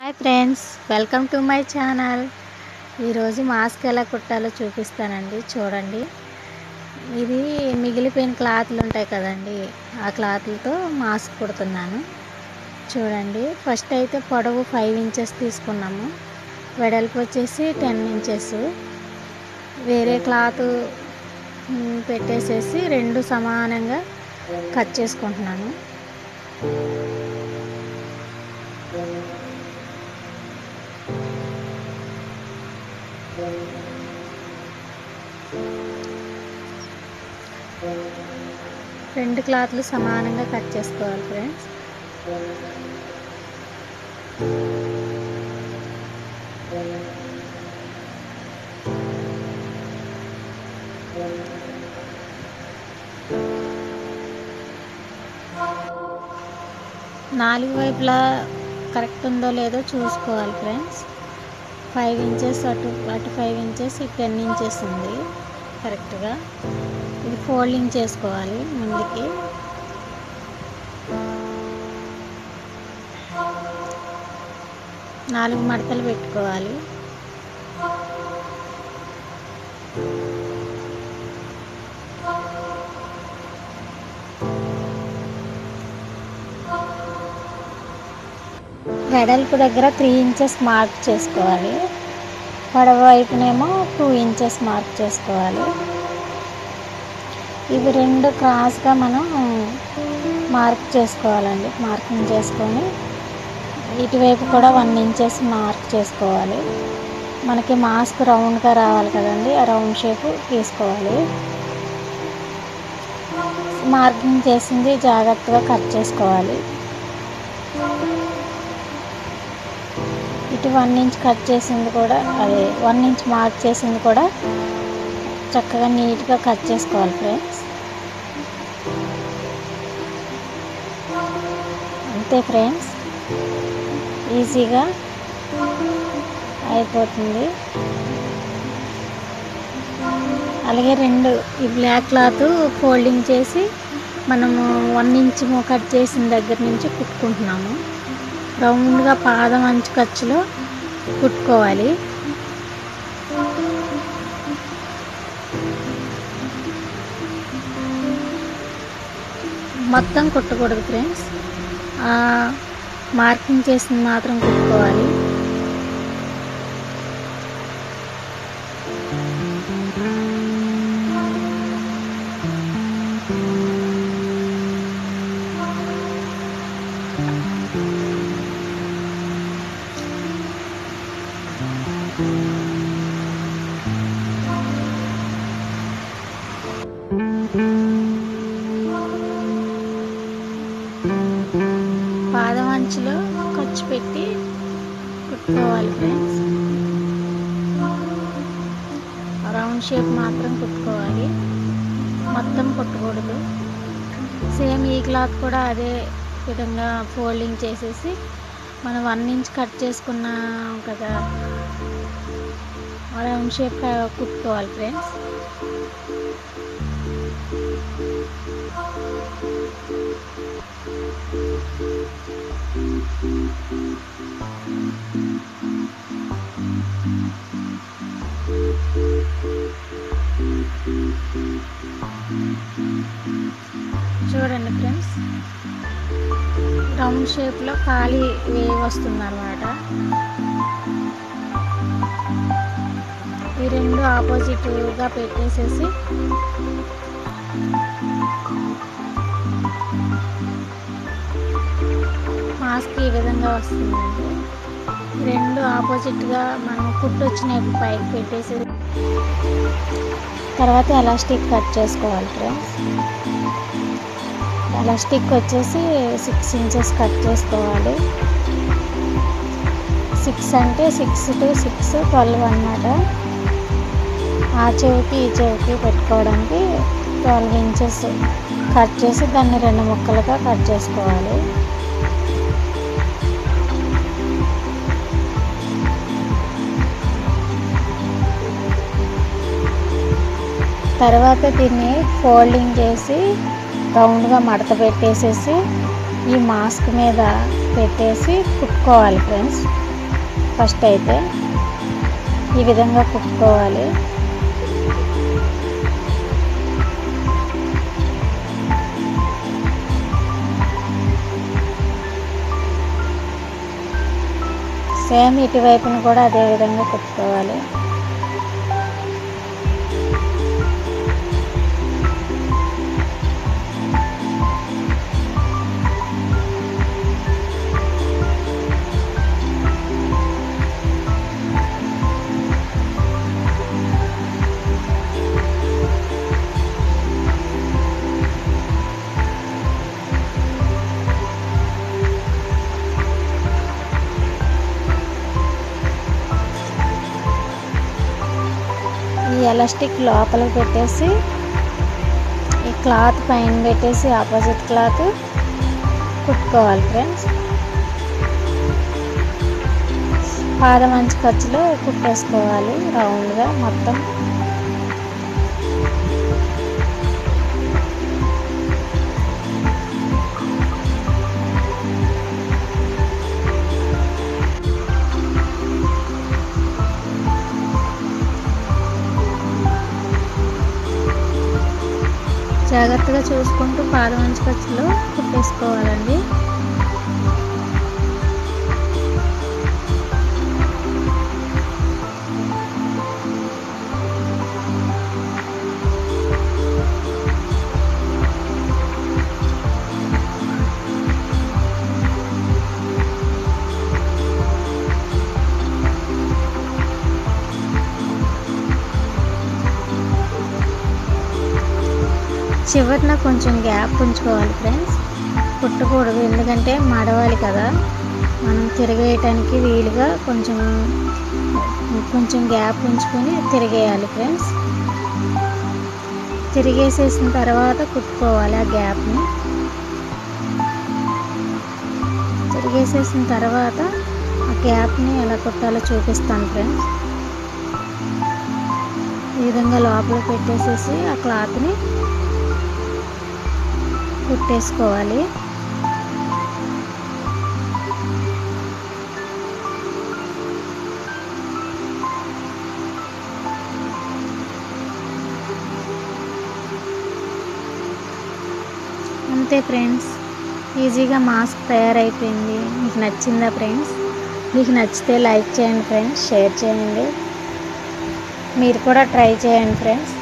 hi friends welcome to my channel ఈరోజు mask ఎలా కుట్టాలో చూపిస్తానండి చూడండి ఇది మిగిలిపోయిన క్లాత్లు ఉంటాయి కదండి ఆ క్లాత్లతో మాస్క్ కుడుతున్నాను చూడండి ఫస్ట్ అయితే పొడవు ఫైవ్ ఇంచెస్ తీసుకున్నాము వెడల్పు వచ్చేసి టెన్ ఇంచెస్ వేరే క్లాత్ మ్, పెట్టేసేసి రెండు సమానంగా కట్ చేసుకుంటున్నాను రెండు క్లాత్లు సమానంగా కట్ చేసుకోవాలి ఫ్రెండ్స్ నాలుగు వైపులా కరెక్ట్ ఉందో లేదో చూసుకోవాలి ఫ్రెండ్స్ ఫైవ్ ఇంచెస్ అటు అటు ఫైవ్ ఇంచెస్ ఇటు టెన్ ఇంచెస్ ఉంది కరెక్ట్గా ఇది ఫోల్డింగ్ చేసుకోవాలి ముందుకి నాలుగు మడతలు పెట్టుకోవాలి వెడల్పు దగ్గర త్రీ ఇంచెస్ మార్క్ చేసుకోవాలి పొడవు వైపునేమో టూ ఇంచెస్ మార్క్ చేసుకోవాలి ఇవి రెండు క్రాస్గా మనం మార్క్ చేసుకోవాలండి మార్కింగ్ చేసుకొని ఇటువైపు కూడా వన్ ఇంచెస్ మార్క్ చేసుకోవాలి మనకి మాస్క్ రౌండ్గా రావాలి కదండి ఆ రౌండ్ షేప్ తీసుకోవాలి మార్కింగ్ చేసింది జాగ్రత్తగా కట్ చేసుకోవాలి ఇటు వన్ ఇంచ్ కట్ చేసింది కూడా అదే వన్ ఇంచ్ మార్క్ చేసింది కూడా చక్కగా నీట్గా కట్ చేసుకోవాలి ఫ్రెండ్స్ అంతే ఫ్రెండ్స్ ఈజీగా అయిపోతుంది అలాగే రెండు ఈ బ్లాక్ క్లాత్ ఫోల్డింగ్ చేసి మనము వన్ ఇంచ్ కట్ చేసిన దగ్గర నుంచి కుట్టుకుంటున్నాము రౌండ్గా పాదం అంచు ఖర్చులో కుట్టుకోవాలి మొత్తం కుట్టకూడదు ఫ్రెండ్స్ మార్కింగ్ చేసింది మాత్రం కుట్టుకోవాలి పాదం అంచులో ఖర్చు పెట్టి కుట్టుకోవాలి ఫ్రెండ్స్ రౌండ్ షేప్ మాత్రం కుట్టుకోవాలి మొత్తం కుట్టకూడదు సేమ్ ఈ క్లాత్ కూడా అదే విధంగా ఫోల్డింగ్ చేసేసి మనం వన్ ఇంచ్ కట్ చేసుకున్నాం కదా రౌండ్ షేప్ కుట్టుకోవాలి ఫ్రెండ్స్ చూడండి ఫ్రెండ్స్ రౌండ్ షేప్లో ఖాళీ వేవ్ వస్తుంది అనమాట ఈ రెండు ఆపోజిట్గా పెట్టేసేసి మాస్క్ ఈ విధంగా వస్తుందండి రెండు ఆపోజిట్గా మనం కుట్టు వచ్చినట్టు పైకి పెట్టేసి తర్వాత ఎలాస్టిక్ కట్ చేసుకోవాలి ఫ్రెండ్స్ ఎలాస్టిక్ వచ్చేసి సిక్స్ ఇంచెస్ కట్ చేసుకోవాలి సిక్స్ అంటే సిక్స్ టు సిక్స్ ట్వెల్వ్ అన్నమాట ఆ చెవికి ఈ చెవికి పెట్టుకోవడానికి ట్వెల్వ్ ఇంచెస్ కట్ చేసి దాన్ని రెండు ముక్కలుగా కట్ చేసుకోవాలి తర్వాత దీన్ని ఫోల్డింగ్ చేసి రౌండ్గా మడత పెట్టేసేసి ఈ మాస్క్ మీద పెట్టేసి కుట్టుకోవాలి ఫ్రెండ్స్ ఫస్ట్ అయితే ఈ విధంగా కుట్టుకోవాలి సేమ్ ఇటువైపును కూడా అదే విధంగా కుట్టుకోవాలి ఈ ఎలాస్టిక్ లోపలికి పెట్టేసి ఈ క్లాత్ పైన పెట్టేసి ఆపోజిట్ క్లాత్ కుట్టుకోవాలి ఫ్రెండ్స్ పాదం మంచి ఖర్చులో కుట్టేసుకోవాలి రౌండ్గా మొత్తం జాగ్రత్తగా చూసుకుంటూ పాదం మంచి ఖర్చులో కుట్టేసుకోవాలండి చివరిన కొంచెం గ్యాప్ ఉంచుకోవాలి ఫ్రెండ్స్ కుట్టకూడదు ఎందుకంటే మడవాలి కదా మనం తిరిగేయటానికి వీలుగా కొంచెం కొంచెం గ్యాప్ ఉంచుకొని తిరిగేయాలి ఫ్రెండ్స్ తిరిగేసేసిన తర్వాత కుట్టుకోవాలి ఆ గ్యాప్ని తిరిగేసేసిన తర్వాత ఆ గ్యాప్ని ఎలా కుట్టాలో చూపిస్తాను ఫ్రెండ్స్ ఈ విధంగా లోపల పెట్టేసేసి ఆ క్లాత్ని కుట్టేసుకోవాలి అంతే ఫ్రెండ్స్ ఈజీగా మాస్క్ తయారైపోయింది మీకు నచ్చిందా ఫ్రెండ్స్ మీకు నచ్చితే లైక్ చేయండి ఫ్రెండ్స్ షేర్ చేయండి మీరు కూడా ట్రై చేయండి ఫ్రెండ్స్